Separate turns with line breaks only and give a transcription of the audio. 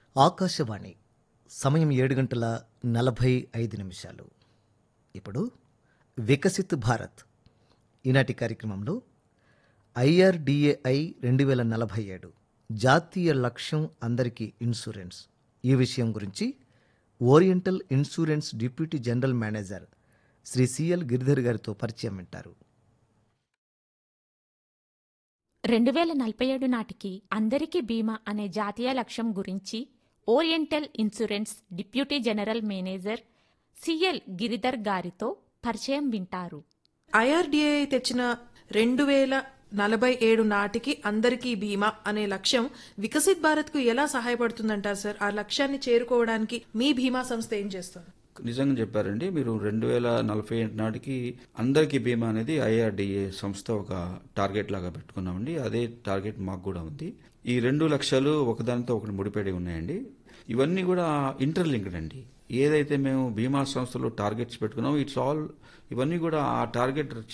ఆకాశవాణి సమయం ఏడు గంటల నలభై ఐదు నిమిషాలు ఇప్పుడు వికసిత్ భారత్ ఈనాటి కార్యక్రమంలో ఐఆర్డిఏఐ రెండు వేల నలభై ఏడు జాతీయ లక్ష్యం అందరికీ ఇన్సూరెన్స్ ఈ విషయం గురించి oriental insurance deputy general manager Shri C L Giridhar గారితో పరిచయం వింటారు
రెండు వేల నలభై ఏడు నాటికి అందరికీ బీమా అనే జాతీయ లక్ష్యం గురించి oriental insurance deputy general manager C L Giridhar గారితో పరిచయం వింటారు
ఐఆర్డీఏ తెచ్చిన రెండు వేల నలభై ఏడు నాటికి అందరికీ బీమా అనే లక్ష్యం వికసిత్ భారత్ కు ఎలా సహాయపడుతుందంటారు సార్ ఆ లక్ష్యాన్ని చేరుకోవడానికి మీ బీమా సంస్థ ఏం చేస్తుంది
నిజంగా చెప్పారండి మీరు రెండు వేల నలభై ఏడు నాటికి అందరికీ బీమా అనేది ఐఆర్డిఏ సంస్థ ఒక టార్గెట్ లాగా పెట్టుకున్నామండి అదే టార్గెట్ మాకు కూడా ఉంది ఈ రెండు లక్షలు ఒకదానితో ఒకటి ముడిపడి ఉన్నాయండి ఇవన్నీ కూడా ఇంటర్లింక్డ్ అండి ఏదైతే మేము బీమా సంస్థలో టార్గెట్స్ పెట్టుకున్నామో ఇట్స్ ఆల్ ఇవన్నీ కూడా ఆ టార్గెట్